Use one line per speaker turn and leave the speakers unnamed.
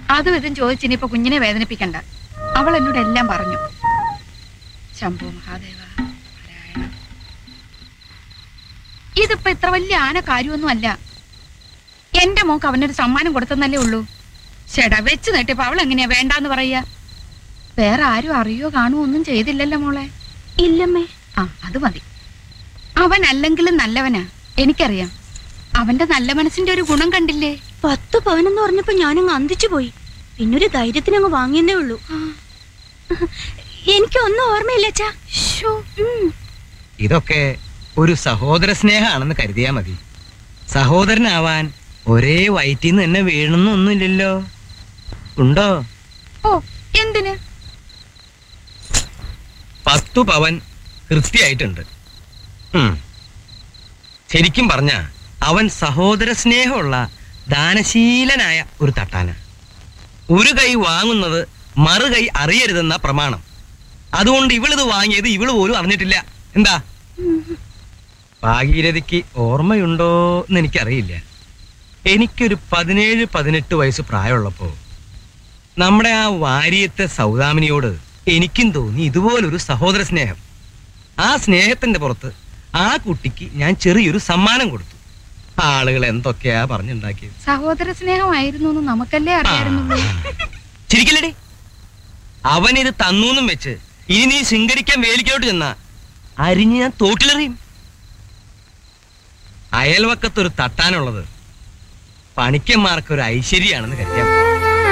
അതും ഇതും ചോദിച്ചിനിപ്പോ കുഞ്ഞിനെ വേദനിപ്പിക്കണ്ട അവൾ എന്നോട് എല്ലാം പറഞ്ഞു ശംഭു മഹാദേവ നാരായണ ഇതിപ്പോ ഇത്ര വലിയ ആന കാര്യമൊന്നും അല്ല എന്റെ മോക്ക് അവനൊരു സമ്മാനം കൊടുത്തെന്നല്ലേ ഉള്ളൂ ചേടാ വെച്ച് നീട്ടിയപ്പോ അവൾ എങ്ങനെയാ വേണ്ടാന്ന് പറയാ വേറെ ആരും അറിയോ കാണുവോ ഒന്നും ചെയ്തില്ലല്ലോ മോളെ
ഇല്ലമ്മേ
ആ അത് മതി അവൻ അല്ലെങ്കിലും നല്ലവനാ എനിക്കറിയാം അവന്റെ നല്ല മനസ്സിന്റെ ഒരു ഗുണം കണ്ടില്ലേ
പത്ത് പവനെന്ന് പറഞ്ഞപ്പോ ഞാനങ്ങ് അന്തിച്ചു പോയി പിന്നൊരു ധൈര്യത്തിന് അങ്ങ് വാങ്ങിയെന്നേ ഉള്ളൂ എനിക്കൊന്നും ഓർമ്മയില്ല അച്ഛാ
ശ്ശോ,
ഇതൊക്കെ ഒരു സഹോദര സ്നേഹമാണെന്ന് കരുതിയാ മതി സഹോദരനാവാൻ ഒരേ വയറ്റിൽ നിന്ന് തന്നെ വീഴണമെന്നൊന്നുമില്ലല്ലോ ഉണ്ടോ
ഓ എന്തിന്
പത്തു പവൻ കൃത്യായിട്ടുണ്ട് ഉം. ശരിക്കും പറഞ്ഞ അവൻ സഹോദര സ്നേഹമുള്ള ദാനശീലനായ ഒരു തട്ടാന ഒരു കൈ വാങ്ങുന്നത് മറു കൈ അറിയരുതെന്ന പ്രമാണം അതുകൊണ്ട് ഇവളിത് വാങ്ങിയത് ഇവള് പോലും അറിഞ്ഞിട്ടില്ല എന്താ ഭാഗീരഥിക്ക് ഓർമ്മയുണ്ടോ എന്ന് എനിക്കറിയില്ല എനിക്കൊരു പതിനേഴ് പതിനെട്ട് വയസ്സ് പ്രായമുള്ളപ്പോ നമ്മുടെ ആ വാര്യത്തെ സൗദാമിനിയോട് എനിക്കും തോന്നി ഇതുപോലൊരു സഹോദര സ്നേഹം ആ സ്നേഹത്തിന്റെ പുറത്ത് ആ കുട്ടിക്ക് ഞാൻ ചെറിയൊരു സമ്മാനം കൊടുത്തു ആളുകൾ എന്തൊക്കെയാ പറഞ്ഞുണ്ടാക്കിയത്
സഹോദര സ്നേഹമായിരുന്നു എന്ന് നമുക്കല്ലേ അറിയായിരുന്നുള്ളൂ
ചിരിക്കില്ലടി അവനിത് തന്നൂന്നും വെച്ച് ഇനി നീ ശൃംഗരിക്കാൻ വേലിക്കോട്ട് ചെന്നാ അരിഞ്ഞ് ഞാൻ തോട്ടിലെറിയും അയൽവക്കത്തൊരു തട്ടാനുള്ളത് പണിക്കന്മാർക്ക് ഒരു ഐശ്വര്യാണെന്ന് കരുതിയാ